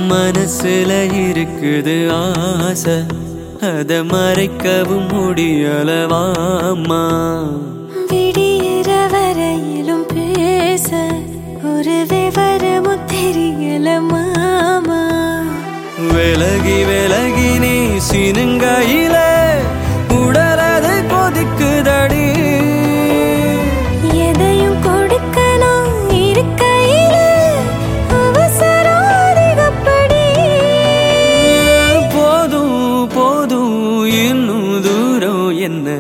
மனசுல இருக்குது ஆசை அத மறைக்கவும் முடியலவாமா விடியிற வரையிலும் பேச ஒரு விவரமும் தெரியல மாமா விலகி விலகி நீ சினுங்கையில உடலது கொதிக்குதடி எதையும் கொடுக்கணும் இருக்கையில அவசரம் அதிகப்படி போதும் போதும் இன்னும் தூரம் என்ன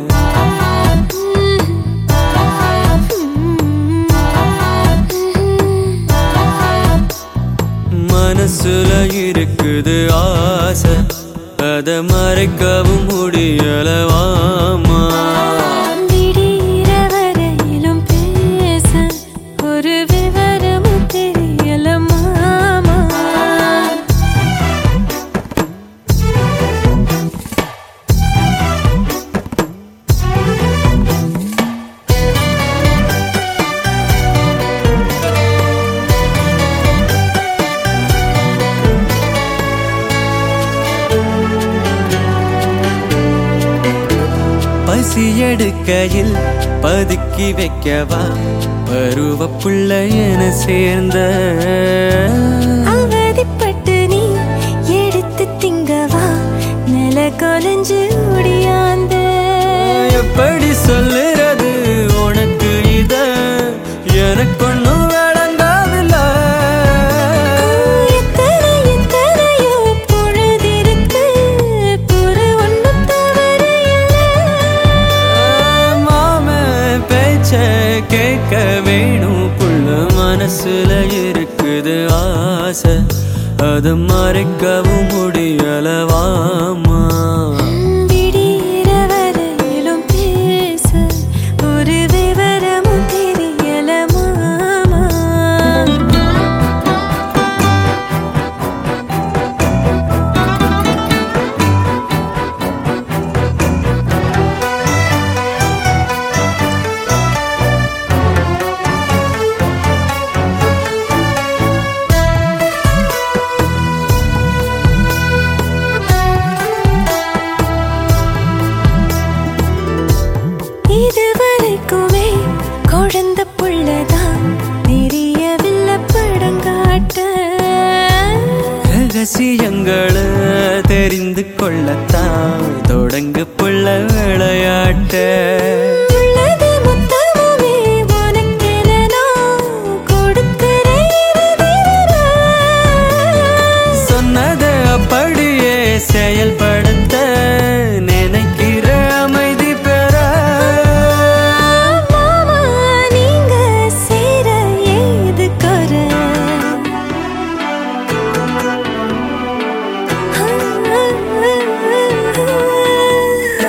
மனசுல இருக்குது ஆசை அத மறைக்கவும் முடியலவாமா விடியிற வரையிலும் பேச ஒரு விவரமும் தெரியல மாமா பசி எடுக்கையில் பதுக்கி வைக்கவா பருவ புள்ள என சேர்ந்த அவதிப்பட்டு நீ எடுத்து திங்கவா நில கொலைஞ்சு முடியாந்த எப்படி சொல்லுறது உனக்கு இத எனக்கு ஒன்றும் விளங்காதில்ல எத்தனை எத்தனையோ பொழுதிருக்கு பொறு ஒன்றும் தவறு மாம பேச்ச கேட்க வேணும் புள்ள மனசுல இருக்குது ஆசை அது மறைக்கவும் முடியலவாமா விடியிற வரையிலும் பேச ஒரு விவரமும் தெரியல மாமா இதுவரைக்குமே குழந்த புள்ளதான் தெரியவில்லை படங்காட்ட ரகசியங்களை தெரிந்து கொள்ளத்தான் தொடங்கு புள்ள விளையாட்ட உள்ளது மொத்தமுமே உனக்கென நான் கொடுக்கிறேன் இறுதி வரை. சொன்னதை அப்படியே செயல்படுத்த நினைக்கிற அமைதி பெற மாமா நீங்க சேர ஏது குறை?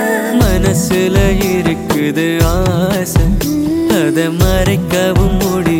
மனசுல இருக்குது ஆசை அதை மறைக்கவும் முடியும்